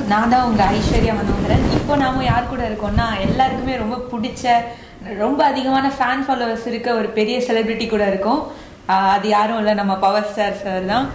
நான் தான் உங்க ஐஸ்வர்யா மனோகரன் இப்போ நாம யார் கூட இருக்கோம்னா எல்லாருக்குமே ரொம்ப பிடிச்ச ரொம்ப அதிகமான ஃபேன் ஃபாலோவர்ஸ் இருக்க ஒரு பெரிய செலிபிரிட்டி கூட இருக்கோம் ஆஹ் அது யாரும் இல்லை நம்ம பவர் ஸ்டார் சார் தான்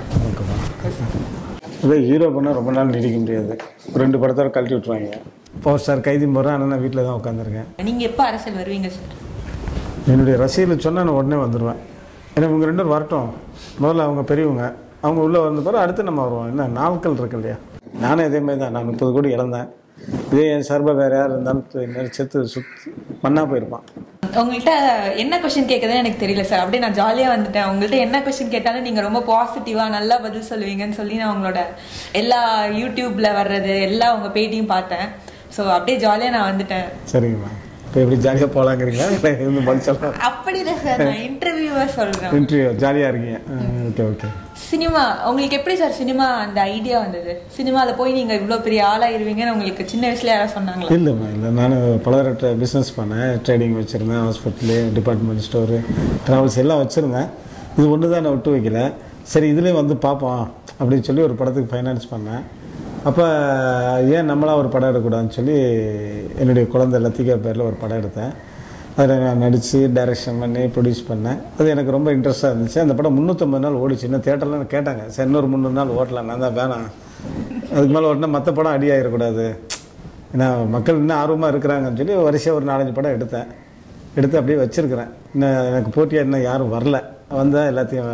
இதே ஹீரோ பண்ணால் ரொம்ப நாள் நீடிக்க முடியாது ஒரு ரெண்டு படத்தோட கழட்டி விட்ருவாங்க பவர் ஸ்டார் கைதி போகிறேன் ஆனால் நான் வீட்டில் தான் உட்காந்துருக்கேன் நீங்க எப்போ அரசியல் வருவீங்க சார் என்னுடைய ரசிகர்கள் சொன்னால் நான் உடனே வந்துடுவேன் ஏன்னா இவங்க ரெண்டு பேரும் வரட்டும் முதல்ல அவங்க பெரியவங்க அவங்க உள்ளே வந்த பிறகு அடுத்து நம்ம வருவோம் என்ன நாட்கள் இருக்கு இல்லையா நானும் இதே மாதிரி தான் நான் முப்பது கோடி இழந்தேன் இதே என் சார்பாக வேறு யார் இருந்தாலும் இன்னும் செத்து சுற்றி மண்ணாக போயிருப்பான் உங்கள்கிட்ட என்ன கொஸ்டின் கேட்குதுன்னு எனக்கு தெரியல சார் அப்படியே நான் ஜாலியாக வந்துட்டேன் உங்கள்கிட்ட என்ன கொஸ்டின் கேட்டாலும் நீங்கள் ரொம்ப பாசிட்டிவாக நல்லா பதில் சொல்லுவீங்கன்னு சொல்லி நான் உங்களோட எல்லா யூடியூப்பில் வர்றது எல்லா உங்கள் பேட்டியும் பார்த்தேன் ஸோ அப்படியே ஜாலியாக நான் வந்துட்டேன் சரிங்கம்மா இப்போ எப்படி ஜாலியாக போகலாங்கிறீங்களா இல்லை இருந்து பதில் சொல்லலாம் அப்படி இல்லை சார் நான் இன்டர்வியூவாக சொல்கிறேன் இன்டர்வியூ ஜாலியாக இருக்கீங்க ஓகே ஓகே சினிமா உங்களுக்கு எப்படி சார் சினிமா அந்த ஐடியா வந்தது சினிமாவில் போய் நீங்கள் இவ்வளோ பெரிய ஆளாயிருவீங்கன்னு உங்களுக்கு சின்ன வயசுல யாராவது சொன்னாங்களா இல்லைம்மா இல்லை நான் பலதரட்ட பிஸ்னஸ் பண்ணேன் ட்ரேடிங் வச்சுருந்தேன் ஹாஸ்பிட்டலு டிபார்ட்மெண்ட் ஸ்டோரு ட்ராவல்ஸ் எல்லாம் வச்சுருந்தேன் இது ஒன்று தான் நான் விட்டு வைக்கல சரி இதுலேயும் வந்து பார்ப்போம் அப்படின்னு சொல்லி ஒரு படத்துக்கு ஃபைனான்ஸ் பண்ணேன் அப்போ ஏன் நம்மளா ஒரு படம் எடுக்கக்கூடாதுன்னு சொல்லி என்னுடைய குழந்தை லத்திகா பேரில் ஒரு படம் எடுத்தேன் அதில் நான் நடித்து டைரக்ஷன் பண்ணி ப்ரொடியூஸ் பண்ணேன் அது எனக்கு ரொம்ப இன்ட்ரெஸ்ட்டாக இருந்துச்சு அந்த படம் முந்நூற்றம்பது நாள் ஓடிச்சு இன்னும் தேட்டர்லாம் கேட்டாங்க சரி இன்னொரு முந்நூறு நாள் ஓட்டலாம் நான் தான் வேணாம் அதுக்கு மேலே ஓட்டினா மற்ற படம் அடி ஆகிடக்கூடாது ஏன்னா மக்கள் இன்னும் ஆர்வமாக இருக்கிறாங்கன்னு சொல்லி வரிசையாக ஒரு நாலஞ்சு படம் எடுத்தேன் எடுத்து அப்படியே வச்சுருக்கிறேன் இன்னும் எனக்கு போட்டியாக இன்னும் யாரும் வரல வந்தால் எல்லாத்தையும்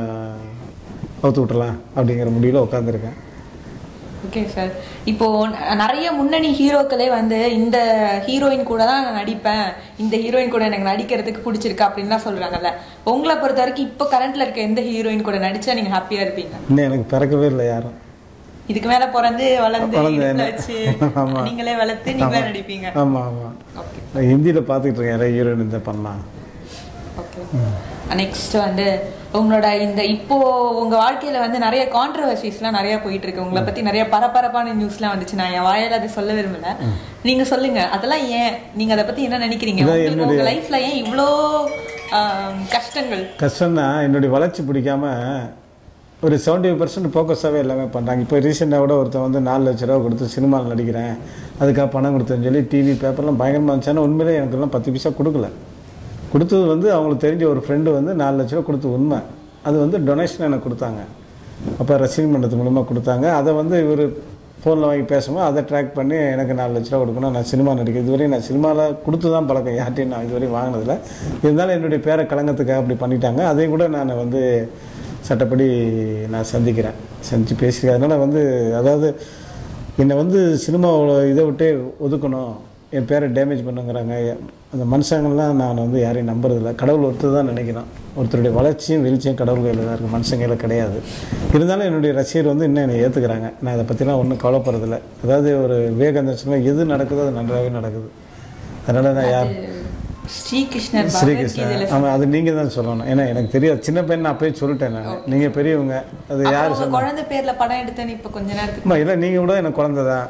அவுத்து விட்டுறலாம் அப்படிங்கிற முடிவில் உட்காந்துருக்கேன் ஓகே சார் இப்போ ந- நிறைய முன்னணி ஹீரோக்களே வந்து இந்த ஹீரோயின் கூட தான் நான் நடிப்பேன் இந்த ஹீரோயின் கூட எனக்கு நடிக்கிறதுக்கு பிடிச்சிருக்கு அப்படின்லாம் சொல்றாங்கல்ல உங்களை பொறுத்த வரைக்கும் இப்போ கரண்ட்ல இருக்க எந்த ஹீரோயின் கூட நடிச்சா நீங்க ஹாப்பியா இருப்பீங்க இன்னும் எனக்கு பிறக்கவே இல்லை யாரும் இதுக்கு மேல பிறந்து வளர்ந்து வளர்ந்து இடுப்புல என்ன? வச்சு ஆமா. நீங்களே வளர்த்து நீங்களே நடிப்பீங்க ஆமாம் ஆமாம் ஓகே நான் ஹிந்தியில் பார்த்துக்கிட்டு இருக்கேன் யாராவது ஹீரோயின் இந்த பண்ணலாம் ஓகே நெக்ஸ்ட் வந்து உங்களோட இந்த இப்போ உங்க வாழ்க்கையில வந்து நிறைய கான்ட்ரவர்சிஸ்லாம் நிறைய போயிட்டு இருக்கு உங்களை பத்தி நிறைய பரபரப்பான நியூஸ்லாம் வந்துச்சு நான் என் வாயால அதை சொல்ல விரும்பல நீங்க சொல்லுங்க அதெல்லாம் ஏன் நீங்க அதை பத்தி என்ன நினைக்கிறீங்க இதான் உங்களுக்கு உங்க லைஃப்ல ஏன் இவ்வளோ ஆம், கஷ்டங்கள் கஷ்டம்னா என்னுடைய வளர்ச்சி பிடிக்காம ஒரு செவன்ட்டி பர்சன்ட் ஃபோக்கஸாகவே எல்லாமே பண்ணுறாங்க இப்போ ரீசெண்டாக கூட ஒருத்தன் வந்து நாலு லட்ச ரூபா கொடுத்து சினிமாவில் நடிக்கிறேன் அதுக்காக பணம் கொடுத்தேன்னு சொல்லி டிவி பேப்பர்லாம் பயங்கரமாக இருந்துச்சு ஆனால் உண்மையிலே எனக்கெல்லாம் பத்து பைசா கொடுக்கல கொடுத்தது வந்து அவங்களுக்கு தெரிஞ்ச ஒரு ஃப்ரெண்டு வந்து நாலு லட்ச ரூபா கொடுத்து உண்மை அது வந்து டொனேஷன் எனக்கு கொடுத்தாங்க அப்போ ரசிகன் மன்றத்து மூலமாக கொடுத்தாங்க அதை வந்து இவர் ஃபோனில் வாங்கி பேசும்போது அதை ட்ராக் பண்ணி எனக்கு நாலு லட்ச ரூபா கொடுக்கணும் நான் சினிமா நடிக்கிறேன் இதுவரையும் நான் சினிமாவில் கொடுத்து தான் பழக்கம் யார்ட்டையும் நான் இதுவரையும் வாங்கினதில்ல இருந்தாலும் என்னுடைய பேரை கலங்கத்துக்காக அப்படி பண்ணிட்டாங்க அதையும் கூட நான் வந்து சட்டப்படி நான் சந்திக்கிறேன் சந்தித்து பேசிக்கிறேன் அதனால் வந்து அதாவது என்னை வந்து சினிமாவோட இதை விட்டே ஒதுக்கணும் என் பேரை டேமேஜ் பண்ணுங்கிறாங்க அந்த மனுஷங்கள்லாம் நான் வந்து யாரையும் நம்புறதில்ல கடவுள் ஒருத்தர் தான் நினைக்கிறேன் ஒருத்தருடைய வளர்ச்சியும் வீழ்ச்சியும் கடவுள் கையில் தான் இருக்குது மனுஷன் கையில் கிடையாது இருந்தாலும் என்னுடைய ரசிகர் வந்து இன்னும் என்னை ஏற்றுக்கிறாங்க நான் அதை பற்றிலாம் ஒன்றும் கவலைப்படுறதில்ல அதாவது ஒரு விவேகானந்தர் சொன்ன எது நடக்குதோ அது நன்றாகவே நடக்குது அதனால் நான் யார் ஸ்ரீகிருஷ்ணர் ஸ்ரீகிருஷ்ணன் பகவத்கீதையில ஆமாம் அது நீங்கள் தான் சொல்லணும் ஏன்னா எனக்கு தெரியாது சின்ன பையன் நான் அப்பயே சொல்லிட்டேன் நான் நீங்கள் பெரியவங்க அது அப்ப யார் உங்க குழந்தை பேர்ல படம் எடுத்தேன்னு இப்ப கொஞ்ச நேரத்துக்கு ஆமாம் இல்லை நீங்கள் கூட எனக்கு குழந்தை தான்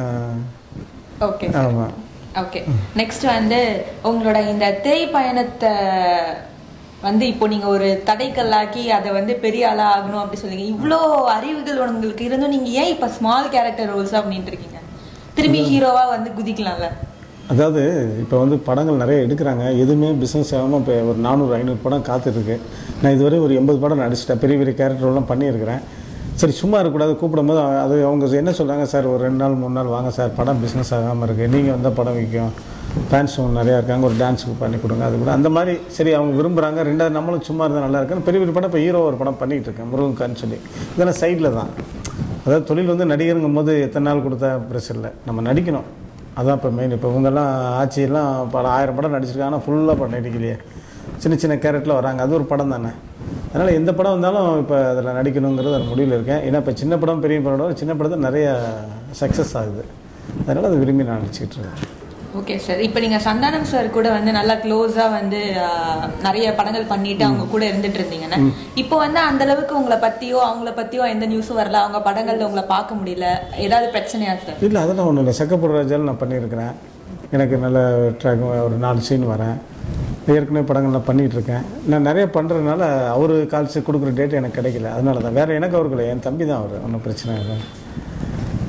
ஓகே ஆமாம் ஓகே நெக்ஸ்ட் வந்து உங்களோட இந்த தேய் பயணத்தை வந்து இப்போ நீங்க ஒரு தடைக்கல்லாக்கி அதை வந்து பெரிய ஆளா ஆகணும் அப்படி சொல்லுங்க இவ்வளோ அறிவுகள் உங்களுக்கு இருந்தும் நீங்க ஏன் இப்ப ஸ்மால் கேரக்டர் ரோல்ஸா பண்ணிட்டு இருக்கீங்க திரும்பி ஹீரோவா வந்து குதிக்கலாம்ல அதாவது இப்போ வந்து படங்கள் நிறைய எடுக்கிறாங்க எதுவுமே பிஸ்னஸ் ஆகாமல் இப்போ ஒரு நானூறு ஐநூறு படம் காத்துட்ருக்கு நான் இதுவரை ஒரு எண்பது படம் நடிச்சிட்டேன் பெரிய பெரிய கேரக்டர்லாம் பண்ணியிருக்கிறேன் சரி சும்மா இருக்கக்கூடாது கூப்பிடும்போது அவ- அது அவங்க என்ன சொல்கிறாங்க சார் ஒரு ரெண்டு நாள் மூணு நாள் வாங்க சார் படம் பிஸ்னஸ் ஆகாமல் இருக்குது நீங்கள் வந்தால் படம் விற்கும் ஃபேன்ஸ் நிறையா இருக்காங்க ஒரு டான்ஸுக்கு பண்ணி கொடுங்க அது கூட அந்த மாதிரி சரி அவங்க விரும்புகிறாங்க ரெண்டாவது நம்மளும் சும்மா இருந்தால் நல்லா இருக்குன்னு பெரிய பெரிய படம் இப்போ ஹீரோ ஒரு படம் பண்ணிகிட்டு இருக்கேன் முருகன்கான்னு சொல்லி இதெல்லாம் சைடில் தான் அதாவது தொழில் வந்து நடிகருங்கும் போது எத்தனை நாள் கொடுத்தா பிரச்சனை இல்லை நம்ம நடிக்கணும் அதான் இப்போ மெயின் இப்போ இவங்கெல்லாம் ஆட்சியெல்லாம் பல ஆயிரம் படம் நடிச்சிருக்காங்க ஆனால் ஃபுல்லாக படம் நடிக்கலையே சின்ன சின்ன கேரக்டரில் வராங்க அது ஒரு படம் தானே அதனால் எந்த படம் வந்தாலும் இப்போ அதில் நடிக்கணுங்கிறது ஒரு முடிவில் இருக்கேன் ஏன்னா இப்போ சின்ன படம் பெரிய படம் சின்ன படத்தில் நிறைய சக்ஸஸ் ஆகுது அதனால் அதை விரும்பி நான் நடிச்சிக்கிட்டு இருக்கேன் ஓகே சார் இப்போ நீங்க சந்தானம் சார் கூட வந்து நல்லா க்ளோஸா வந்து ஆஹ், நிறைய படங்கள் பண்ணிட்டு அவங்க கூட இருந்துட்டு இருந்தீங்கன்னா இப்போ வந்து அந்த அளவுக்கு உங்களை பத்தியோ அவங்கள பத்தியோ எந்த நியூஸும் வரல அவங்க படங்கள்ல உங்களை பார்க்க முடியல ஏதாவது பிரச்சனையா சார் இல்லை அதெல்லாம் ஒன்றும் இல்லை சக்கப்பூர் ராஜாவில் நான் பண்ணியிருக்கிறேன் எனக்கு நல்ல ட்ராக் ஒரு நாலு சீன் வரேன் ஏற்கனவே படங்கள்லாம் பண்ணிகிட்டு இருக்கேன் நான் நிறைய பண்ணுறதுனால அவர் கால்ஸ் கொடுக்குற டேட் எனக்கு கிடைக்கல அதனால தான் வேறு எனக்கு அவருக்கு இல்லை என் தம்பி தான் அவர் ஒன்றும் பிரச்சனை இல்லை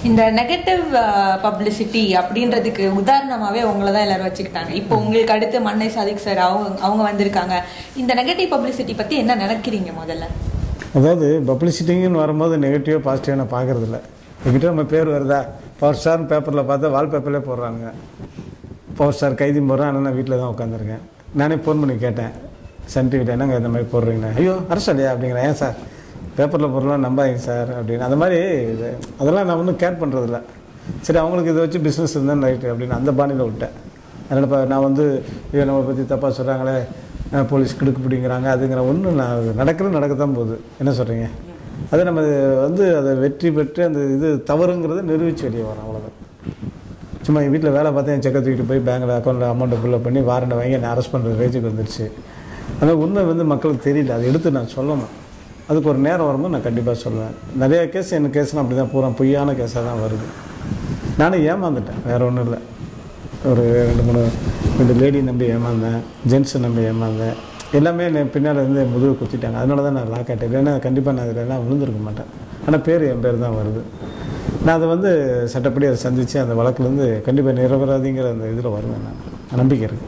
இந்த நெகட்டிவ் பப்ளிசிட்டி அப்படின்றதுக்கு உதாரணமாவே உங்களை தான் எல்லாரும் வச்சுக்கிட்டாங்க இப்போ உங்களுக்கு அடுத்து மன்னை சாதிக் சார் அவங்க அவங்க வந்திருக்காங்க இந்த நெகட்டிவ் பப்ளிசிட்டி பத்தி என்ன நினைக்கிறீங்க முதல்ல அதாவது பப்ளிசிட்டிங்கன்னு வரும்போது நெகட்டிவாக பாசிட்டிவாக நான் பார்க்கறது இல்லை என்கிட்ட நம்ம பேர் வருதா பவர் ஸ்டார்னு பேப்பரில் பார்த்தா வால் பேப்பர்லேயே போடுறாங்க பவர் ஸ்டார் கைதி போடுறேன் ஆனால் நான் வீட்டில் தான் உட்காந்துருக்கேன் நானே ஃபோன் பண்ணி கேட்டேன் சன் டிவியில் என்னங்க இந்த மாதிரி போடுறீங்கண்ணா ஐயோ அரசு இல்லையா அப்படிங்கிறேன் ஏன் சார் பேப்பரில் போடுறலாம் நம்பாதீங்க சார் அப்படின்னு அந்த மாதிரி இது அதெல்லாம் நான் ஒன்றும் கேர் பண்ணுறதில்ல சரி அவங்களுக்கு இதை வச்சு பிஸ்னஸ் இருந்தால் ரைட்டு அப்படின்னு அந்த பாணியில் விட்டேன் அதனால் இப்போ நான் வந்து ஐயோ நம்மளை பற்றி தப்பாக சொல்கிறாங்களே அஹ் போலீஸ் கிடுக்கு பிடிங்கிறாங்க அதுங்கிற ஒன்று நான் நடக்கிறது நடக்கத்தான் போகுது என்ன சொல்கிறீங்க அது நம்ம வந்து அதை வெற்றி பெற்று அந்த இது தவறுங்கிறத நிரூபித்து வெளியே வரோம் அவ்வளோதான் சும்மா என் வீட்டில் வேலை பார்த்து என் செக்கை தூக்கிட்டு போய் பேங்கில் அக்கௌண்ட்டில் அமௌண்ட்டை ஃபில்லப் பண்ணி வாரண்டை வாங்கி என்னை அரெஸ்ட் பண்ணுற ரேஜுக்கு வந்துருச்சு ஆனால் உண்மை வந்து மக்களுக்கு தெரியல அதை எடுத்து நான் சொல்லணும் அதுக்கு ஒரு நேரம் வரும்போது நான் கண்டிப்பாக சொல்லுவேன் நிறைய கேஸ் என் கேஸ்லாம் அப்படி தான் பூரா பொய்யான கேஸாக தான் வருது நானும் ஏமாந்துட்டேன் வேறு ஒன்றும் இல்லை ஒரு ரெண்டு மூணு ரெண்டு லேடி நம்பி ஏமாந்தேன் ஜென்ஸை நம்பி ஏமாந்தேன் எல்லாமே என்னை பின்னால் இருந்து முதுகு குத்திட்டாங்க அதனால தான் நான் லாக் ஆகிட்டேன் இல்லைன்னா கண்டிப்பாக நான் இதில் எல்லாம் விழுந்திருக்க மாட்டேன் ஆனால் பேர் என் பேர் தான் வருது நான் அதை வந்து சட்டப்படி அதை சந்தித்து அந்த வழக்குலேருந்து கண்டிப்பாக நிரபராதிங்கிற அந்த இதில் வருவேன் நான் நம்பிக்கை இருக்குது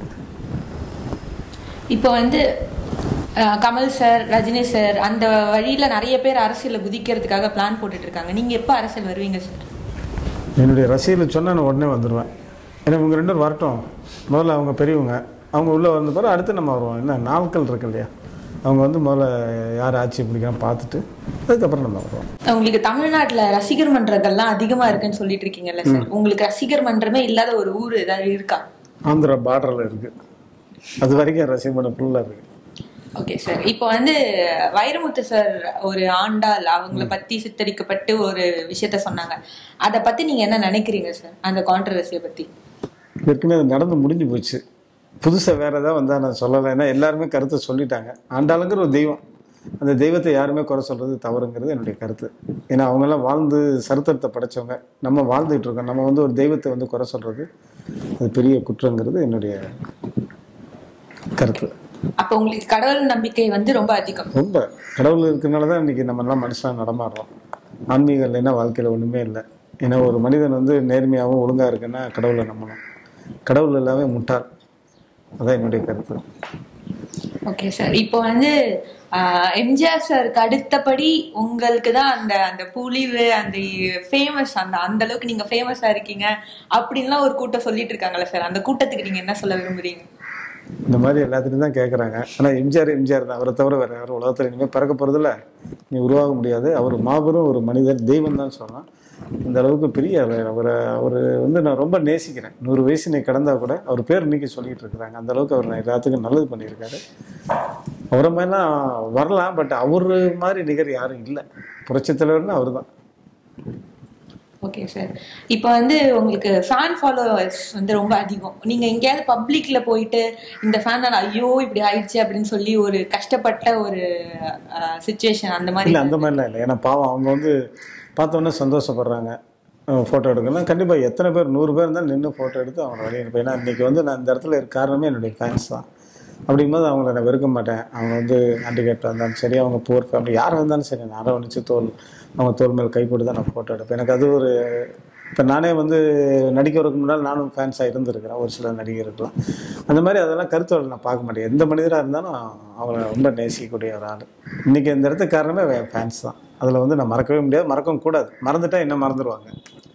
இப்போ வந்து அஹ், கமல் சார் ரஜினி சார் அந்த வழியில நிறைய பேர் அரசியல குதிக்கிறதுக்காக பிளான் போட்டுட்டு இருக்காங்க நீங்க எப்போ அரசியல் வருவீங்க சார் என்னுடைய ரசிகர்கள் சொன்னால் நான் உடனே வந்துடுவேன் ஏன்னா இவங்க ரெண்டு பேரும் வரட்டும் முதல்ல அவங்க பெரியவங்க அவங்க உள்ளே வந்த பிறகு அடுத்து நம்ம வருவோம் என்ன நாட்கள் இருக்கு இல்லையா அவங்க வந்து முதல்ல யார் ஆட்சி பிடிக்கிறான்னு பார்த்துட்டு அதுக்கப்புறம் நம்ம வருவோம் உங்களுக்கு தமிழ்நாட்டுல ரசிகர் மன்றங்கள்லாம் அதிகமா இருக்குன்னு சொல்லிட்டு இருக்கீங்கல்ல சார் உங்களுக்கு ரசிகர் மன்றமே இல்லாத ஒரு ஊர் ஏதாவது இருக்கா ஆந்திரா பார்டரில் இருக்குது அது வரைக்கும் ரசிகர் மன்றம் ஃபுல்லாக இருக்குது ஓகே சார் இப்போ வந்து வைரமுத்து சார் ஒரு ஆண்டாள் அவங்கள பத்தி சித்தரிக்கப்பட்டு ஒரு விஷயத்த சொன்னாங்க அத பத்தி நீங்க என்ன நினைக்கிறீங்க சார் அந்த கான்ட்ரவர்சியை பத்தி ஏற்கனவே அது நடந்து முடிஞ்சு போச்சு புதுசாக வேறு ஏதாவது வந்தால் நான் சொல்லலை ஏன்னா எல்லாருமே கருத்தை சொல்லிட்டாங்க ஆண்டாளுங்கிற ஒரு தெய்வம் அந்த தெய்வத்தை யாருமே குறை சொல்கிறது தவறுங்கிறது என்னுடைய கருத்து ஏன்னா அவங்கெல்லாம் வாழ்ந்து சரித்திரத்தை படைச்சவங்க நம்ம வாழ்ந்துட்டு இருக்கோம் நம்ம வந்து ஒரு தெய்வத்தை வந்து குறை சொல்கிறது அது பெரிய குற்றங்கிறது என்னுடைய கருத்து அப்ப உங்களுக்கு கடவுள் நம்பிக்கை வந்து ரொம்ப அதிகம் ரொம்ப கடவுள் இருக்கிறனால தான் இன்றைக்கி நம்ம எல்லாம் மனுஷனாக நடமாடுறோம் ஆன்மீகம் இல்லைன்னா வாழ்க்கையில் ஒன்றுமே இல்லை ஏன்னா ஒரு மனிதன் வந்து நேர்மையாகவும் ஒழுங்காக இருக்குன்னா கடவுளை நம்பணும் கடவுள் எல்லாமே முட்டாள் அதான் என்னுடைய கருத்து ஓகே சார் இப்போ வந்து ஆஹ், எம்ஜிஆர் சாருக்கு அடுத்தபடி உங்களுக்கு தான் அந்த அந்த புலிவு அந்த ஃபேமஸ் அந்த அந்த அளவுக்கு நீங்க ஃபேமஸா இருக்கீங்க அப்படின்லாம் ஒரு கூட்டம் சொல்லிட்டு இருக்காங்கல்ல சார் அந்த கூட்டத்துக்கு நீங்க என்ன சொல்ல விரும்புறீங்க இந்த மாதிரி எல்லாத்துலையும் தான் கேட்குறாங்க ஆனால் எம்ஜிஆர் எம்ஜிஆர் தான் அவரை தவிர வேறு யாரும் உலகத்தில் இனிமேல் பிறக்க போகிறதில்ல நீ உருவாக முடியாது அவர் மாபெரும் ஒரு மனிதர் தெய்வம் தான் சொல்லலாம் இந்த அளவுக்கு பெரிய அவர் அவரை அவர் வந்து நான் ரொம்ப நேசிக்கிறேன் நூறு வயசு நீ கடந்தா கூட அவர் பேர் இன்னைக்கு சொல்லிட்டு இருக்கிறாங்க அந்த அளவுக்கு அவர் நான் எல்லாத்துக்கும் நல்லது பண்ணியிருக்காரு அவரை மாதிரிலாம் வரலாம் பட் அவர் மாதிரி நிகர் யாரும் இல்லை புரட்சித் தலைவர்னா அவர் தான் ஓகே சார் இப்போ வந்து உங்களுக்கு ஃபேன் ஃபாலோவர்ஸ் வந்து ரொம்ப அதிகம் நீங்க எங்கேயாவது பப்ளிக்ல போயிட்டு இந்த ஃபேன் ஐயோ இப்படி ஆயிடுச்சு அப்படின்னு சொல்லி ஒரு கஷ்டப்பட்ட ஒரு சுச்சுவேஷன் அந்த மாதிரி இல்லை அந்த மாதிரிலாம் இல்லை ஏன்னா பாவம் அவங்க வந்து பார்த்தோன்னே சந்தோஷப்படுறாங்க ஃபோட்டோ எடுக்கலாம் கண்டிப்பாக எத்தனை பேர் நூறு பேர் இருந்தாலும் நின்று ஃபோட்டோ எடுத்து அவங்க வெளியே அனுப்பி ஏன்னா இன்றைக்கி வந்து நான் இந்த இடத்துல இருக்க காரணமே என்னுடைய ஃபேன்ஸ் தான் அப்படிங்கும்போது அவங்கள நான் வெறுக்க மாட்டேன் அவங்க வந்து ஹேண்டிகேப்டாக இருந்தாலும் சரி அவங்க புவர் ஃபேமிலி யாராக இருந்தாலும் சரி நான் அரவணைச்சு தோல் அவங்க தோல் மேல் கை போட்டு தான் நான் ஃபோட்டோ எடுப்பேன் எனக்கு அது ஒரு இப்போ நானே வந்து நடிக்கிறதுக்கு முன்னால் நானும் ஃபேன்ஸாக இருந்திருக்கிறேன் ஒரு சில நடிகருக்கெல்லாம் அந்த மாதிரி அதெல்லாம் கருத்துகள் நான் பார்க்க மாட்டேன் எந்த மனிதராக இருந்தாலும் அவங்கள ரொம்ப நேசிக்கக்கூடிய ஒரு ஆள் இன்றைக்கி இந்த இடத்துக்கு காரணமே ஃபேன்ஸ் தான் அதில் வந்து நான் மறக்கவே முடியாது மறக்கவும் கூடாது மறந்துட்டா என்ன மறந்துடுவாங்க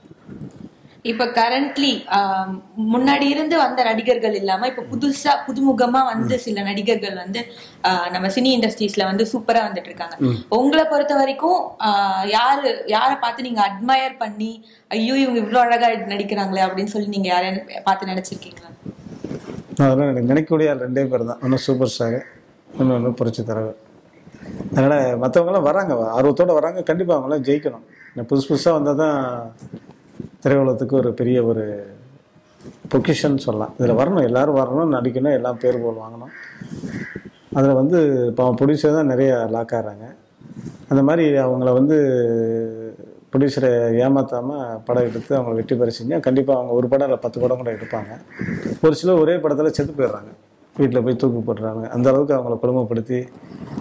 இப்ப கரண்ட்லி முன்னாடி இருந்து வந்த நடிகர்கள் இல்லாம இப்ப புதுசா புதுமுகமா வந்து சில நடிகர்கள் வந்து ஆஹ் நம்ம சினி இண்டஸ்ட்ரீஸ்ல வந்து சூப்பரா வந்துட்டு இருக்காங்க உங்களை பொறுத்த வரைக்கும் ஆஹ் யாரு யாரை பார்த்து நீங்க அட்மயர் பண்ணி ஐயோ இவங்க இவ்வளவு அழகா நடிக்கிறாங்களே அப்படின்னு சொல்லி நீங்க யாரையும் பார்த்து நினைச்சிருக்கீங்களா அதெல்லாம் எனக்கு நினைக்கக்கூடிய ஆள் ரெண்டே பேர் தான் ஒன்று சூப்பர் ஸ்டார் இன்னொன்று புரட்சி தலைவர் அதனால் மற்றவங்களாம் வராங்க ஆர்வத்தோடு வராங்க கண்டிப்பாக அவங்களாம் ஜெயிக்கணும் இந்த புதுசு புதுசாக வந்தால் தான் திரையுலகத்துக்கு ஒரு பெரிய ஒரு பொக்கிஷன் சொல்லலாம் இதில் வரணும் எல்லாரும் வரணும் நடிக்கணும் எல்லாம் பேர் போல் வாங்கணும் அதில் வந்து இப்போ அவன் ப்ரொடியூசர் தான் நிறைய லாக் ஆகிறாங்க அந்த மாதிரி அவங்கள வந்து ப்ரொடியூசரை ஏமாற்றாமல் படம் எடுத்து அவங்கள வெற்றி பெற செஞ்சால் கண்டிப்பாக அவங்க ஒரு படம் இல்லை பத்து படம் கூட எடுப்பாங்க ஒரு சிலர் ஒரே படத்தில் செத்து போயிடுறாங்க வீட்டில் போய் தூக்கு போட்டுறாங்க அந்த அளவுக்கு அவங்கள கொடுமைப்படுத்தி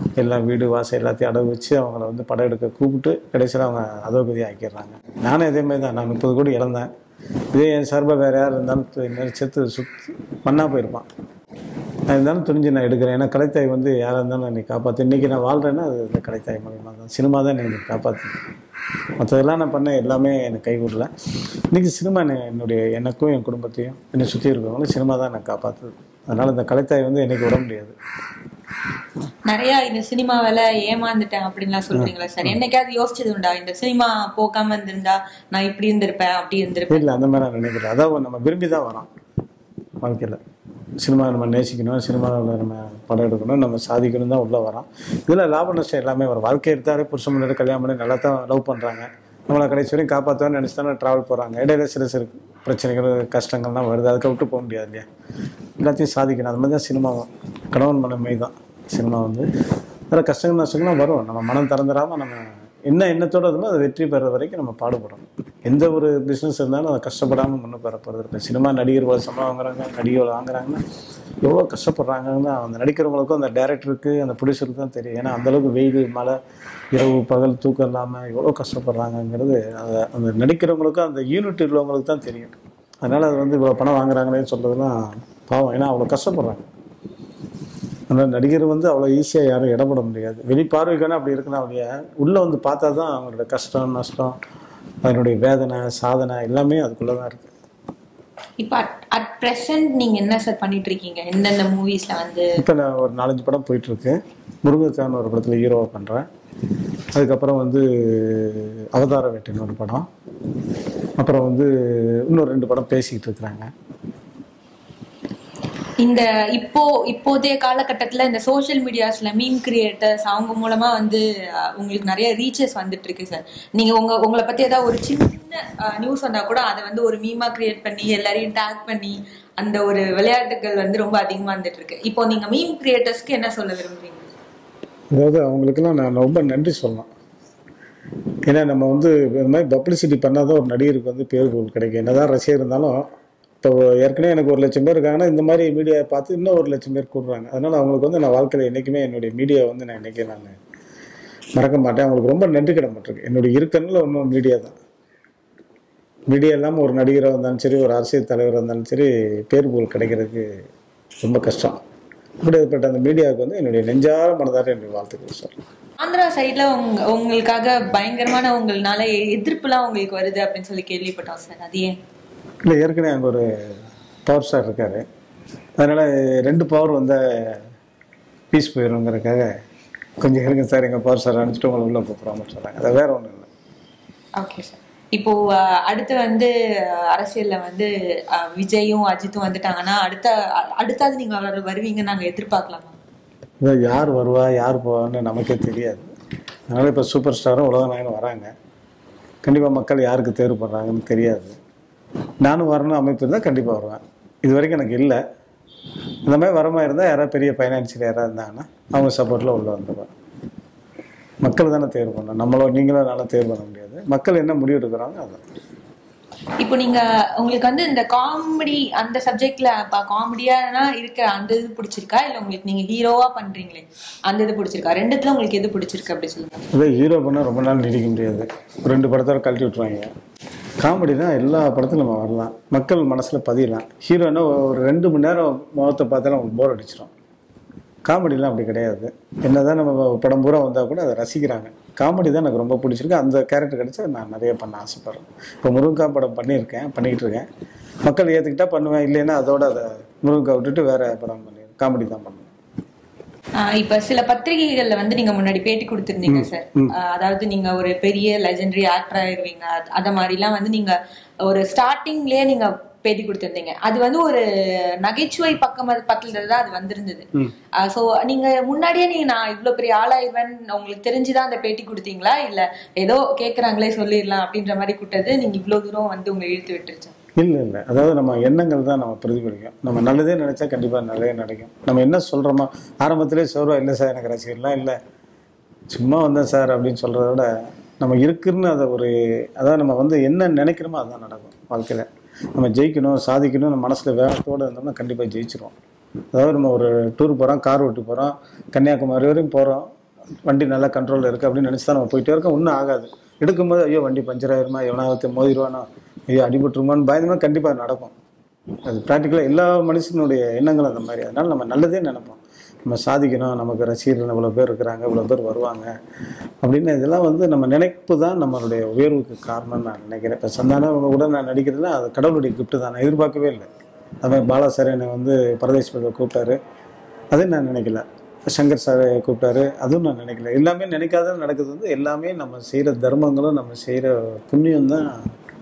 எல்லாம் வீடு வாசல் எல்லாத்தையும் அடகு வச்சு அவங்கள வந்து படம் எடுக்க கூப்பிட்டு கடைசியில் அவங்க அதோகதி ஆக்கிடுறாங்க நானும் இதே மாதிரி தான் நான் முப்பது கோடி இழந்தேன் இதே என் சார்பாக வேறு யார் இருந்தாலும் இன்னும் செத்து சுத்து மண்ணா போயிருப்பான் நான் இருந்தாலும் துணிஞ்சு நான் எடுக்கிறேன் ஏன்னா கலைத்தாய் வந்து யாராக இருந்தாலும் என்னை காப்பாற்று இன்றைக்கி நான் வாழ்கிறேன்னா அது இந்த கலைத்தாய் மூலியமாக தான் சினிமா தான் என்னை காப்பாற்று மற்றதெல்லாம் நான் பண்ண எல்லாமே எனக்கு கை விடல இன்றைக்கி சினிமா என்னை- என்னுடைய எனக்கும் என் குடும்பத்தையும் என்னை சுற்றி இருக்கிறவங்களும் சினிமா தான் எனக்கு காப்பாற்றுது அதனால் இந்த கலைத்தாய் வந்து என்னைக்கு விட முடியாது நிறைய இந்த சினிமாவில ஏமாந்துட்டேன் அப்படின்லாம் சொல்றீங்களா சார் என்னைக்காவது யோசிச்சது உண்டா இந்த சினிமா போக்காம இருந்திருந்தா நான் இப்படி இருந்திருப்பேன் அப்படி இருந்திருப்பேன் இல்லை அந்த மாதிரி நான் நினைக்கிறேன் அதாவது நம்ம விரும்பி தான் வரோம் வாழ்க்கையில் சினிமா நம்ம நேசிக்கணும் சினிமாவில் நம்ம படம் எடுக்கணும் நம்ம சாதிக்கணும் தான் உள்ளே வரோம் இதில் லாப நஷ்டம் எல்லாமே வரும் வாழ்க்கை எடுத்தாலே புருஷன் முன்னாடி கல்யாணம் பண்ணி நல்லா தான் லவ் பண்ணுறாங்க நம்மளை கடைசி வரையும் காப்பாற்றுவேன்னு நினச்சி தானே ட்ராவல் போகிறாங்க இடையில சில சில பிரச்சனைகள் கஷ்டங்கள்லாம் வருது அதுக்கு விட்டு போக முடியாது இல்லையா எல்லாத்தையும் சாதிக்கணும் அது மாதிரி தான் சினிமாவும் கணவன் மனமை தான் சினிமா வந்து அதில் கஷ்டங்கள் நஷ்டங்கள்லாம் வரும் நம்ம மனம் திறந்துடாமல் நம்ம என்ன எண்ணத்தோட இருந்தோ அதை வெற்றி பெற வரைக்கும் நம்ம பாடுபடணும் எந்த ஒரு பிஸ்னஸ் இருந்தாலும் அதை கஷ்டப்படாமல் முன்ன பெற போகிறது இப்போ சினிமா நடிகர் இவ்வளோ சம்பளம் வாங்குறாங்க நடிகர்கள் வாங்குறாங்கன்னா எவ்வளோ கஷ்டப்படுறாங்கன்னு அந்த நடிக்கிறவங்களுக்கும் அந்த டேரக்டருக்கு அந்த ப்ரொடியூசருக்கு தான் தெரியும் ஏன்னா அந்தளவுக்கு வெயில் மழை இரவு பகல் தூக்கம் இல்லாமல் எவ்வளோ கஷ்டப்படுறாங்கங்கிறது அந்த அந்த நடிக்கிறவங்களுக்கும் அந்த யூனிட் உள்ளவங்களுக்கு தான் தெரியும் அதனால் அது வந்து இவ்வளோ பணம் வாங்குறாங்களேன்னு சொல்கிறதுலாம் பாவம் ஏன்னா அவ்வளோ கஷ்டப்படுறாங்க அந்த நடிகர் வந்து அவ்வளோ ஈஸியாக யாரும் இடப்பட முடியாது வெளிப்பார்வைக்கான அப்படி இருக்கலாம் அப்படியே உள்ளே வந்து பார்த்தா தான் அவங்களோட கஷ்டம் நஷ்டம் அதனுடைய வேதனை சாதனை எல்லாமே அதுக்குள்ளே தான் இருக்குது இப்ப அட் பிரசன்ட் நீங்க என்ன சார் பண்ணிட்டு இருக்கீங்க எந்தெந்த மூவிஸ்ல வந்து இப்போ நான் ஒரு நாலஞ்சு படம் போயிட்டுருக்கு முருகக்கான ஒரு படத்தில் ஹீரோவாக பண்ணுறேன் அதுக்கப்புறம் வந்து அவதார வேட்டைன்னு ஒரு படம் அப்புறம் வந்து இன்னும் ரெண்டு படம் பேசிக்கிட்டு இருக்கிறாங்க இந்த இப்போ இப்போதைய காலகட்டத்துல இந்த சோஷியல் மீடியாஸ்ல மீம் கிரியேட்டர்ஸ் அவங்க மூலமா வந்து அஹ், உங்களுக்கு நிறைய ரீச்சஸ் வந்துட்டு இருக்கு சார் நீங்க உங்க உங்களை பத்தி ஏதாவது ஒரு சின்ன நியூஸ் வந்தா கூட அதை வந்து ஒரு மீமா கிரியேட் பண்ணி எல்லாரையும் டேக் பண்ணி அந்த ஒரு விளையாட்டுகள் வந்து ரொம்ப அதிகமா வந்துட்டு இருக்கு இப்போ நீங்க மீம் கிரியேட்டர்ஸ்க்கு என்ன சொல்ல விரும்புறீங்க அதாவது அவங்களுக்கெல்லாம் நான் ரொம்ப நன்றி சொல்லலாம் ஏன்னா நம்ம வந்து இந்த மாதிரி பப்ளிசிட்டி பண்ணால் தான் ஒரு நடிகருக்கு வந்து பேர் புகழ் கிடைக்கும் என்னதான் ரசிகர் இருந்தாலும் இப்போ ஏற்கனவே எனக்கு ஒரு லட்சம் பேர் இருக்காங்கன்னா இந்த மாதிரி மீடியாவை பார்த்து இன்னும் ஒரு லட்சம் பேர் கூடுறாங்க அதனால் அவங்களுக்கு வந்து நான் வாழ்க்கையில் என்றைக்குமே என்னுடைய மீடியா வந்து நான் என்றைக்கே நான் மறக்க மாட்டேன் அவங்களுக்கு ரொம்ப நன்றி கடன்பட்டிருக்கு என்னுடைய இருக்கனில் ஒன்றும் மீடியா தான் மீடியா இல்லாமல் ஒரு நடிகராக இருந்தாலும் சரி ஒரு அரசியல் தலைவராக இருந்தாலும் சரி பேர் புகழ் கிடைக்கிறதுக்கு ரொம்ப கஷ்டம் இப்படிப்பட்ட அந்த மீடியாவுக்கு வந்து என்னுடைய நெஞ்சார மனதார என்னுடைய வாழ்த்துக்கள் சார் ஆந்திரா சைட்ல உங்க உங்களுக்காக பயங்கரமான உங்களால எதிர்ப்புலாம் உங்களுக்கு வருது அப்படின்னு சொல்லி கேள்விப்பட்டோம் சார் அது ஏன் இல்லை ஏற்கனவே அங்கே ஒரு பவர் ஸ்டார் இருக்கார் அதனால் ரெண்டு பவர் வந்த பீஸ் போயிடுங்கிறதுக்காக கொஞ்சம் இருங்க சார் எங்கள் பவர் ஸ்டார் அனுப்பிச்சிட்டு உங்களை உள்ளே கூப்பிட்றாம சொல்கிறாங்க அது வேற ஒன்றும் இல்லை ஓகே சார் இப்போ அஹ், அடுத்து வந்து அஹ், அரசியல்ல வந்து அஹ், விஜயும் அஜித்தும் வந்துட்டாங்கன்னா அடுத்த அ- அடுத்தாது நீங்க வரு- வருவீங்கன்னு நாங்க எதிர்பார்க்கலாமா இது யார் வருவா யார் போவான்னு நமக்கே தெரியாது அதனால் இப்போ சூப்பர் ஸ்டாரும் உலக நாயகனும் வராங்க கண்டிப்பாக மக்கள் யாருக்கு தேர்வு பண்ணுறாங்கன்னு தெரியாது நானும் வரணும் அமைப்பு இருந்தால் கண்டிப்பாக வருவேன் இது வரைக்கும் எனக்கு இல்லை இந்த மாதிரி வரமா இருந்தால் யாராவது பெரிய ஃபைனான்சியல் யாராவது இருந்தாங்கன்னா அவங்க சப்போர்ட்டில் உள்ளே வந்துடுவேன் மக்கள் தானே தேர்வு பண்ணணும் நம்மளோ நீங்களும் என்னால் தேர்வு பண்ண முடியாது மக்கள் என்ன முடிவு எடுக்கிறாங்க அதான் இப்போ நீங்க உங்களுக்கு வந்து இந்த காமெடி அந்த சப்ஜெக்ட்ல காமெடியானா இருக்க அந்த இது பிடிச்சிருக்கா இல்ல உங்களுக்கு நீங்க ஹீரோவா பண்றீங்களே அந்த இது பிடிச்சிருக்கா ரெண்டுத்துல உங்களுக்கு எது பிடிச்சிருக்கு அப்படி சொல்லுங்க அதே ஹீரோ பண்ணால் ரொம்ப நாள் நீடிக்க முடியாது ஒரு ரெண்டு படத்தோட கழட்டி விட்ருவாங்க காமெடினா எல்லா படத்துலையும் நம்ம வரலாம் மக்கள் மனசில் பதியலாம் ஹீரோனா ஒரு ரெண்டு மணி நேரம் முகத்தை பார்த்தாலும் அவங்களுக்கு போர் அடிச்சிடும் காமெடிலாம் அப்படி கிடையாது என்னதான் நம்ம படம் பூரா வந்தால் கூட அதை ரசிக்கிறாங்க காமெடி தான் எனக்கு ரொம்ப பிடிச்சிருக்கு அந்த கேரக்டர் கிடைச்சா நான் நிறைய பண்ண ஆசைப்பட்றேன் இப்போ முருங்கா படம் பண்ணியிருக்கேன் பண்ணிக்கிட்டு இருக்கேன் மக்கள் ஏற்றுக்கிட்டா பண்ணுவேன் இல்லைன்னா அதோட அதை முருங்கா விட்டுட்டு வேற படம் பண்ணி காமெடி தான் பண்ணுவேன் ஆஹ் இப்ப சில பத்திரிகைகள்ல வந்து நீங்க முன்னாடி பேட்டி கொடுத்திருந்தீங்க சார் ஆஹ் அதாவது நீங்க ஒரு பெரிய லெஜெண்டரி ஆக்டர் ஆயிருவீங்க அத- அத மாதிரிலாம் வந்து நீங்க ஒரு ஸ்டார்டிங்லயே நீங்க பேட்டி கொடுத்திருந்தீங்க அது வந்து ஒரு நகைச்சுவை பக்கம் அது பக்கத்துல தான் அது வந்திருந்தது சோ நீங்க முன்னாடியே நீங்க நான் இவ்ளோ பெரிய ஆளாயிருவேன் உங்களுக்கு தெரிஞ்சுதான் அந்த பேட்டி கொடுத்தீங்களா இல்ல ஏதோ கேக்குறாங்களே சொல்லிடலாம் அப்படின்ற மாதிரி கூட்டது நீங்க இவ்ளோ தூரம் வந்து உங்களை இழுத்து விட்டுருச்சு இல்லை இல்லை அதாவது நம்ம எண்ணங்கள் தான் நம்ம பிரதிபலிக்கும் நம்ம நல்லதே நினைச்சா கண்டிப்பாக நல்லதே நடக்கும் நம்ம என்ன சொல்கிறோமோ ஆரம்பத்திலே சொல்கிறோம் இல்லை சார் எனக்கு ரசிகர்லாம் இல்லை சும்மா வந்தேன் சார் அப்படின்னு சொல்கிறத விட நம்ம இருக்குன்னு அதை ஒரு அதாவது நம்ம வந்து என்ன நினைக்கிறோமோ அதுதான் நடக்கும் வாழ்க்கையில் நம்ம ஜெயிக்கணும் சாதிக்கணும் நம்ம மனசில் வேகத்தோடு இருந்தோம்னா கண்டிப்பாக ஜெயிச்சிருவோம் அதாவது நம்ம ஒரு டூர் போகிறோம் கார் ஓட்டி போகிறோம் கன்னியாகுமரி வரையும் போகிறோம் வண்டி நல்லா கண்ட்ரோலில் இருக்குது அப்படின்னு நினச்சி தான் நம்ம போயிட்டே இருக்கோம் ஒன்றும் ஆகாது எடுக்கும்போது ஐயோ வண்டி பஞ்சர் ஆயிருமா எவனாவது மோதிடுவானோ ஐயோ அடிபட்டுருமான்னு பயந்துமா கண்டிப்பாக நடக்கும் அது ப்ராக்டிக்கலாக எல்லா மனுஷனுடைய எண்ணங்களும் அந்த மாதிரி அதனால் நம்ம நல்லதே நினைப்போம் நம்ம சாதிக்கணும் நமக்கு ரசிகர்கள் இவ்வளோ பேர் இருக்கிறாங்க இவ்வளோ பேர் வருவாங்க அப்படின்னு இதெல்லாம் வந்து நம்ம நினைப்பு தான் நம்மளுடைய உயர்வுக்கு காரணம்னு நான் நினைக்கிறேன் இப்போ சந்தானம் அவங்க கூட நான் நடிக்கிறதுல அது கடவுளுடைய gift தான் நான் எதிர்பார்க்கவே இல்லை அது மாதிரி பாலா சார் என்னை வந்து பரதேஷ் பிரதர் கூப்பிட்டாரு அதுவும் நான் நினைக்கல சங்கர் சார் கூப்பிட்டாரு அதுவும் நான் நினைக்கல எல்லாமே நினைக்காத நடக்குது வந்து எல்லாமே நம்ம செய்கிற தர்மங்களும் நம்ம செய்கிற புண்ணியம் தான்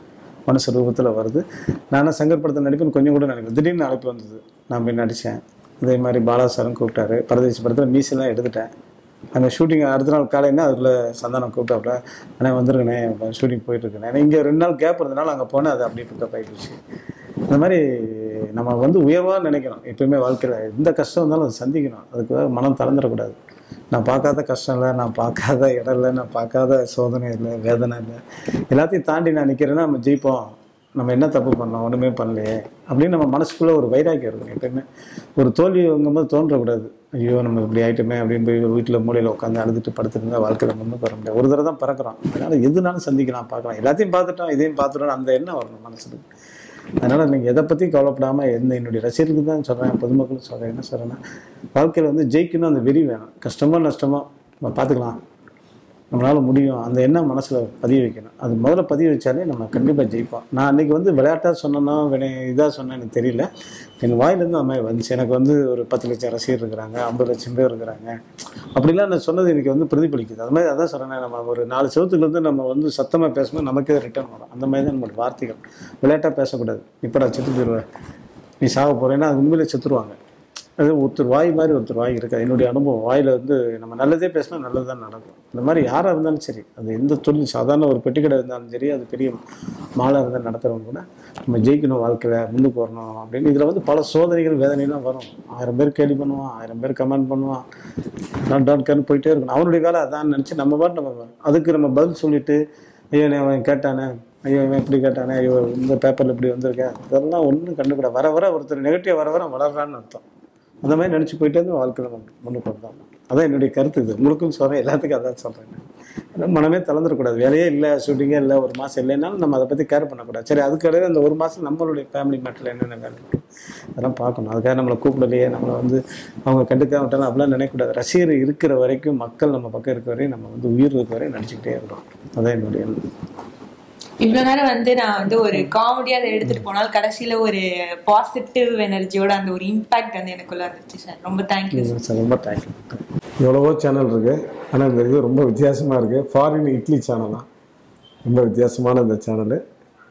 மனசு ரூபத்தில் வருது நானும் சங்கர் படத்தில் நடிப்புன்னு கொஞ்சம் கூட நினைக்கல திடீர்னு அழைப்பு வந்தது நான் போய் நடித்தேன் அதே மாதிரி பாலா சாரும் கூப்பிட்டாரு பரதேசி படத்தில் மீசெல்லாம் எடுத்துட்டேன் அந்த ஷூட்டிங் அடுத்த நாள் காலையினா அதுக்குள்ளே சந்தானம் கூப்பிட்டாப்புல அண்ணே வந்துருங்கண்ணே ஷூட்டிங் போயிட்டுருக்கேன் ஏன்னா இங்கே ரெண்டு நாள் கேப் இருந்தனால அங்கே போனேன் அது அப்படியே பிக்கப் ஆகிடுச்சு இந்த மாதிரி நம்ம வந்து உயர்வாக நினைக்கணும் எப்பயுமே வாழ்க்கையில் எந்த கஷ்டம் இருந்தாலும் அதை சந்திக்கணும் அதுக்கு மனம் தளர்ந்துடக்கூடாது நான் பார்க்காத கஷ்டம் இல்லை நான் பார்க்காத இடம் இல்லை நான் பார்க்காத சோதனை இல்லை வேதனை இல்லை எல்லாத்தையும் தாண்டி நான் நிற்கிறேன்னா நம்ம ஜெயிப்போம் நம்ம என்ன தப்பு பண்ணோம் ஒன்றுமே பண்ணலையே அப்படின்னு நம்ம மனசுக்குள்ளே ஒரு வைராக்கியம் இருக்கணும் எப்பயுமே ஒரு தோல்வி வாங்கும்போது தோன்றக்கூடாது ஐயோ நம்ம இப்படி ஆயிட்டோமே அப்படின்னு போய் வீட்டில் மூலையில் உட்காந்து அழுதுட்டு படுத்துட்டு இருந்தால் வாழ்க்கையில் முன்னுக்கு வர முடியாது ஒரு தடவை தான் பிறக்கிறோம் அதனால் எதுனாலும் சந்திக்கலாம் பார்க்கலாம் எல்லாத்தையும் பார்த்துட்டோம் இதையும் பார்த்துட்டோம் அந்த எண்ணம் வரணும் மனசுக்கு அதனால் நீங்கள் எதை பற்றி கவலைப்படாமல் எந்த என்னுடைய ரசிகர்களுக்கு தான் சொல்கிறேன் பொதுமக்களுக்கு சொல்கிறேன் என்ன சொல்கிறேன்னா வாழ்க்கையில் வந்து ஜெயிக்கணும் அந்த வெறி வேணும் கஷ்டமோ நஷ்டமோ நம்ம பார்த்துக்கலாம் நம்மளால் முடியும் அந்த எண்ணம் மனசில் பதிய வைக்கணும் அது முதல்ல பதிய வச்சாலே நம்ம கண்டிப்பாக ஜெயிப்போம் நான் அன்றைக்கி வந்து விளையாட்டாக சொன்னேனோ வினை இதாக சொன்னேன் எனக்கு தெரியல என் வாயிலேருந்து அந்த மாதிரி வந்துச்சு எனக்கு வந்து ஒரு பத்து லட்சம் ரசிகர் இருக்கிறாங்க ஐம்பது லட்சம் பேர் இருக்கிறாங்க அப்படிலாம் நான் சொன்னது எனக்கு வந்து பிரதிபலிக்குது அது மாதிரி அதான் சொல்கிறேன் நம்ம ஒரு நாலு செவத்துலேருந்து நம்ம வந்து சத்தமாக பேசும்போது நமக்கே ரிட்டர்ன் வரும் அந்த மாதிரி தான் நம்மளோட வார்த்தைகள் விளையாட்டாக பேசக்கூடாது இப்போ நான் செத்து போயிடுவேன் நீ சாக போகிறேன்னா அது உண்மையிலே செத்துருவாங்க அது ஒருத்தர் வாய் மாதிரி ஒருத்தர் வாய் இருக்காது என்னுடைய அனுபவம் வாயில் வந்து நம்ம நல்லதே பேசினா நல்லது தான் நடக்கும் இந்த மாதிரி யாராக இருந்தாலும் சரி அது எந்த தொழில் சாதாரண ஒரு பெட்டி கடை இருந்தாலும் சரி அது பெரிய மாலாக இருந்தால் நடத்துகிறவங்க கூட நம்ம ஜெயிக்கணும் வாழ்க்கையில் முன்னுக்கு வரணும் அப்படின்னு இதில் வந்து பல சோதனைகள் வேதனைலாம் வரும் ஆயிரம் பேர் கேள்வி பண்ணுவான் ஆயிரம் பேர் கமெண்ட் பண்ணுவான் நான் டாட் கேர்னு போயிட்டே இருக்கணும் அவனுடைய வேலை அதான் நினச்சி நம்ம பாட்டு நம்ம அதுக்கு நம்ம பதில் சொல்லிட்டு ஐயோ நீ அவன் கேட்டானே ஐயோ இவன் இப்படி கேட்டானே ஐயோ இந்த பேப்பரில் இப்படி வந்திருக்கேன் இதெல்லாம் ஒன்றும் கண்டுக்கூட வர வர ஒருத்தர் நெகட்டிவ் வர வர வளர்றான்னு அர்த்தம் அந்த மாதிரி நினச்சி போயிட்டு வந்து வாழ்க்கையில் நம்ம முன்னுக்கு வந்தோம் அதான் என்னுடைய கருத்து இது உங்களுக்கும் சொல்கிறேன் எல்லாத்துக்கும் அதான் சொல்கிறேன் ஏன்னா மனமே தளர்ந்துடக்கூடாது வேலையே இல்லை ஷூட்டிங்கே இல்லை ஒரு மாதம் இல்லைனாலும் நம்ம அதை பற்றி கேர் பண்ணக்கூடாது சரி அதுக்கிடையே அந்த ஒரு மாதம் நம்மளுடைய ஃபேமிலி மேட்டரில் என்னென்ன வேலை இருக்கு அதெல்லாம் பார்க்கணும் அதுக்காக நம்மளை கூப்பிடலையே நம்மளை வந்து அவங்க கண்டுக்காம விட்டாலும் அப்படிலாம் நினைக்கக்கூடாது ரசிகர் இருக்கிற வரைக்கும் மக்கள் நம்ம பக்கம் இருக்க வரையும் நம்ம வந்து உயிர் இருக்க வரையும் நடிச்சுக்கிட்டே இருக்கோம் அதான் என்னுடைய எண்ணம். இவ்வளவு நேரம் வந்து நான் வந்து ஒரு காமெடியா அதை எடுத்துட்டு போனால் கடைசியில ஒரு பாசிட்டிவ் எனர்ஜியோட அந்த ஒரு இம்பாக்ட் வந்து எனக்குள்ள வந்துச்சு சார் ரொம்ப தேங்க்யூ சார் ரொம்ப தேங்க்யூ எவ்வளவோ சேனல் இருக்குது ஆனால் இந்த இது ரொம்ப வித்தியாசமாக இருக்குது ஃபாரின் இட்லி சேனல் தான் ரொம்ப வித்தியாசமான இந்த சேனலு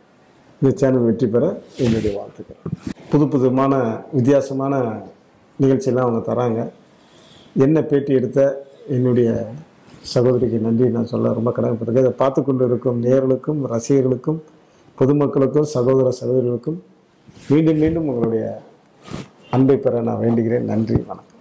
இந்த சேனல் வெற்றி பெற என்னுடைய வாழ்த்துக்கள் புது புதுமான வித்தியாசமான நிகழ்ச்சியெல்லாம் அவங்க தராங்க என்ன பேட்டி எடுத்த என்னுடைய சகோதரிக்கு நன்றி நான் சொல்ல ரொம்ப கடமைப்பட்டிருக்கேன் இதை பார்த்து கொண்டு இருக்கும் நேயர்களுக்கும் ரசிகர்களுக்கும் பொதுமக்களுக்கும் சகோதர சகோதரிகளுக்கும் மீண்டும் மீண்டும் உங்களுடைய அன்பை பெற நான் வேண்டுகிறேன் நன்றி வணக்கம்